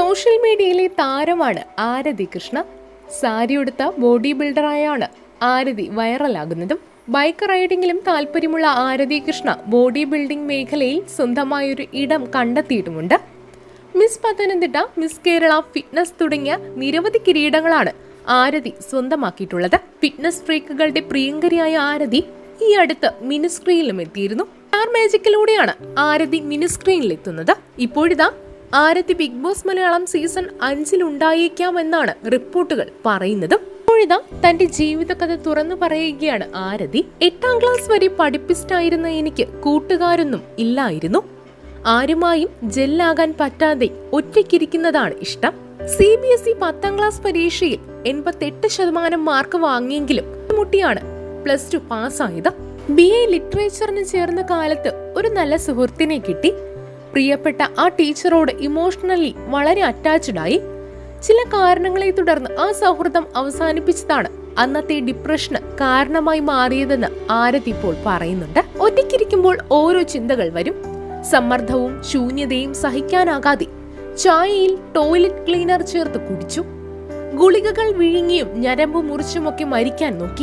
social മീഡിയയിലെ താരമാണ് Arathi Krishna sari body ബോഡി ബിൽഡറായാണ് ആരതി വൈറലാകുന്നതും ബൈക്ക് റൈഡിങ്ങിലും താല്പര്യമുള്ള ആരതി കൃഷ്ണ ബോഡി ബിൽഡിംഗ് മേഖലയിൽ സ്വന്തമായൊരു ഇടം കണ്ടെത്തിയിട്ടുമുണ്ട് miss Pathanamthitta miss Kerala fitness തുടങ്ങിയ നിരവധി കിരീടങ്ങളാണ് ആരതി സ്വന്തമാക്കിയിട്ടുള്ളത് ഫിറ്റ്നസ് ഫ്രീക്കുകളുടെ പ്രിയങ്കരിയായ ആരതി ഈ അടുത്ത് മിനിസ്ക്രീനിലും എത്തിയിരുന്നു സ്റ്റാർ മാജിക്കിലൂടെയാണ് ആരതി മിനിസ്ക്രീനിൽ എത്തുന്നത് ഇപ്പോഴിതാ Arathi Bigg Boss Malayalam season അഞ്ചിലുണ്ടായേക്കാമെന്നാണ് റിപ്പോർട്ടുകൾ പറയുന്നത് ഇപ്പോഴിതാ തന്റെ ജീവിതകഥ തുറന്നു പറയുകയാണ് ആരതി എട്ടാം ക്ലാസ് വരെ പഠിപ്പിസ്റ്റായിരുന്ന എനിക്ക് കൂട്ടുകാരൊന്നും ഇല്ലായിരുന്നു ആരുമായും ജെല്ലാകാൻ പറ്റാതെ ഒറ്റയ്ക്കിരിക്കുന്നതാണ് ഇഷ്ടം സി ബി എസ് ഇ പത്താം ക്ലാസ് പരീക്ഷയിൽ എൺപത്തെട്ട് ശതമാനം മാർക്ക് വാങ്ങിയെങ്കിലും മുട്ടിയാണ് പ്ലസ് ടു പാസ്സായത് ബി എ ലിറ്ററേച്ചറിന് ചേർന്ന കാലത്ത് ഒരു നല്ല സുഹൃത്തിനെ കിട്ടി പ്രിയപ്പെട്ട ആ ടീച്ചറോട് ഇമോഷണലി വളരെ അറ്റാച്ച്ഡ് ആയി ചില കാരണങ്ങളെ തുടർന്ന് ആ സൗഹൃദം അവസാനിപ്പിച്ചതാണ് അന്നത്തെ ഡിപ്രഷന് കാരണമായി മാറിയതെന്ന് ആരതി ഇപ്പോൾ പറയുന്നുണ്ട് ഒറ്റയ്ക്കിരിക്കുമ്പോൾ ഓരോ ചിന്തകൾ വരും സമ്മർദ്ദവും ശൂന്യതയും സഹിക്കാനാകാതെ ചായയിൽ ടോയ്ലറ്റ് ക്ലീനർ ചേർത്ത് കുടിച്ചു ഗുളികകൾ വിഴുങ്ങിയും ഞരമ്പ് മുറിച്ചുമൊക്കെ മരിക്കാൻ നോക്കി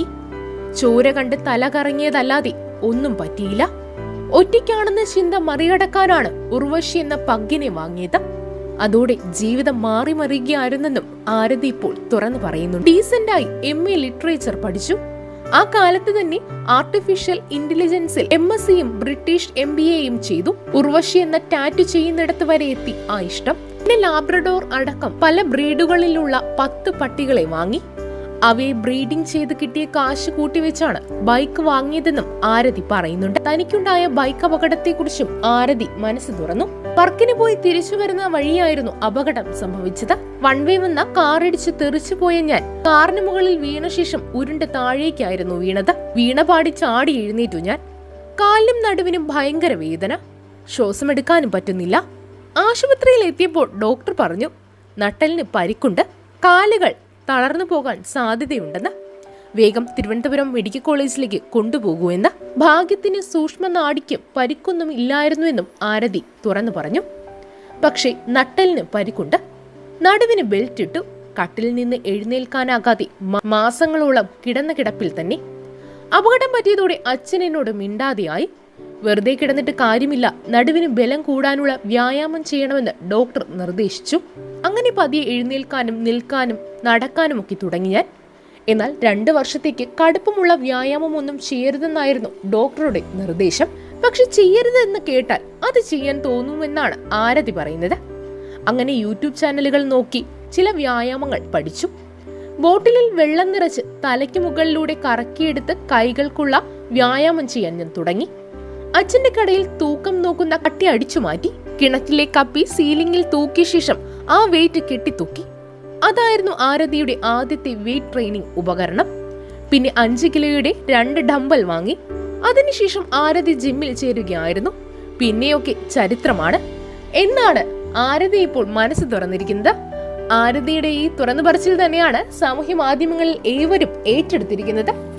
ചോര കണ്ട് തല കറങ്ങിയതല്ലാതെ ഒന്നും പറ്റിയില്ല ഒറ്റയ്ക്കാണെന്ന ചിന്ത മറികടക്കാനാണ് ഉർവശി എന്ന പഗ്ഗിനെ വാങ്ങിയത് അതോടെ ജീവിതം മാറി മറിയുകയായിരുന്നെന്നും ആരതി ഇപ്പോൾ തുറന്നു പറയുന്നു ഡീസന്റായി എം എ ലിറ്ററേച്ചർ പഠിച്ചു ആ കാലത്ത് തന്നെ ആർട്ടിഫിഷ്യൽ ഇന്റലിജൻസിൽ എം എസ് സിയും ബ്രിട്ടീഷ് എം ബി എയും ചെയ്തു ഉർവശി എന്ന ടാറ്റു ചെയ്യുന്നിടത്ത് വരെ എത്തി ആ ഇഷ്ടം പിന്നെ ലാബ്രഡോർ അടക്കം പല ബ്രീഡുകളിലുള്ള പത്ത് പട്ടികളെ വാങ്ങി അവയെ ബ്രീഡിംഗ് ചെയ്ത് കിട്ടിയ കാശ് കൂട്ടിവെച്ചാണ് ബൈക്ക് വാങ്ങിയതെന്നും ആരതി പറയുന്നുണ്ട് തനിക്കുണ്ടായ ബൈക്ക് അപകടത്തെക്കുറിച്ചും ആരതി മനസ്സ് തുറന്നു വർക്കിന് പോയി തിരിച്ചു വരുന്ന വഴിയായിരുന്നു അപകടം സംഭവിച്ചത് വൺ വേ വന്ന കാറിടിച്ച് തെറിച്ചുപോയ ഞാൻ കാറിന് മുകളിൽ വീണ ശേഷം ഉരുണ്ട് താഴേക്കായിരുന്നു വീണത് വീണപാടി ചാടി എഴുന്നേറ്റു ഞാൻ കാലിനും നടുവിനും ഭയങ്കര വേദന ശ്വാസമെടുക്കാനും പറ്റുന്നില്ല ആശുപത്രിയിൽ എത്തിയപ്പോൾ ഡോക്ടർ പറഞ്ഞു നട്ടലിന് പരിക്കുണ്ട് കാലുകൾ തളർന്നു പോകാൻ സാധ്യതയുണ്ടെന്ന് വേഗം തിരുവനന്തപുരം മെഡിക്കൽ കോളേജിലേക്ക് കൊണ്ടുപോകൂ എന്ന് ഭാഗ്യത്തിന് സൂക്ഷ്മ നാടിക്കും പരിക്കൊന്നും ഇല്ലായിരുന്നുവെന്നും ആരതി തുറന്നു പറഞ്ഞു പക്ഷേ നട്ടലിന് പരിക്കുണ്ട് നടുവിന് ബെൽറ്റ് ഇട്ടു കട്ടിൽ നിന്ന് എഴുന്നേൽക്കാനാകാതെ മ- മാസങ്ങളോളം കിടന്ന കിടപ്പിൽ തന്നെ അപകടം പറ്റിയതോടെ അച്ഛൻ എന്നോട് മിണ്ടാതെയായി വെറുതെ കിടന്നിട്ട് കാര്യമില്ല നടുവിന് ബലം കൂടാനുള്ള വ്യായാമം ചെയ്യണമെന്ന് ഡോക്ടർ നിർദ്ദേശിച്ചു അങ്ങനെ പതിയെ എഴുന്നേൽക്കാനും നിൽക്കാനും നടക്കാനും ഒക്കെ തുടങ്ങി ഞാൻ എന്നാൽ രണ്ട് വർഷത്തേക്ക് കടുപ്പമുള്ള വ്യായാമമൊന്നും ചെയ്യരുതെന്നായിരുന്നു ഡോക്ടറുടെ നിർദ്ദേശം പക്ഷെ ചെയ്യരുതെന്ന് കേട്ടാൽ അത് ചെയ്യാൻ തോന്നുമെന്നാണ് ആരതി പറയുന്നത് അങ്ങനെ യൂട്യൂബ് ചാനലുകൾ നോക്കി ചില വ്യായാമങ്ങൾ പഠിച്ചു ബോട്ടിലിൽ വെള്ളം നിറച്ച് തലയ്ക്ക് മുകളിലൂടെ കറക്കിയെടുത്ത് കൈകൾക്കുള്ള വ്യായാമം ചെയ്യാൻ ഞാൻ തുടങ്ങി അച്ഛന്റെ കടയിൽ തൂക്കം നോക്കുന്ന കട്ടി അടിച്ചു മാറ്റി കിണറ്റിലെ കപ്പി സീലിംഗിൽ തൂക്കിയ ശേഷം ആ വെയിറ്റ് കെട്ടിത്തൂക്കി അതായിരുന്നു ആരതിയുടെ ആദ്യത്തെ വെയിറ്റ് ട്രെയിനിങ് ഉപകരണം പിന്നെ അഞ്ച് കിലോയുടെ രണ്ട് ഡംബൽ വാങ്ങി അതിനുശേഷം ആരതി ജിമ്മിൽ ചേരുകയായിരുന്നു പിന്നെയൊക്കെ ചരിത്രമാണ് എന്നാണ് ആരതി ഇപ്പോൾ മനസ്സ് തുറന്നിരിക്കുന്നത് ആരതിയുടെ ഈ തുറന്നു പറച്ചിൽ തന്നെയാണ് സാമൂഹ്യ മാധ്യമങ്ങളിൽ ഏവരും ഏറ്റെടുത്തിരിക്കുന്നത്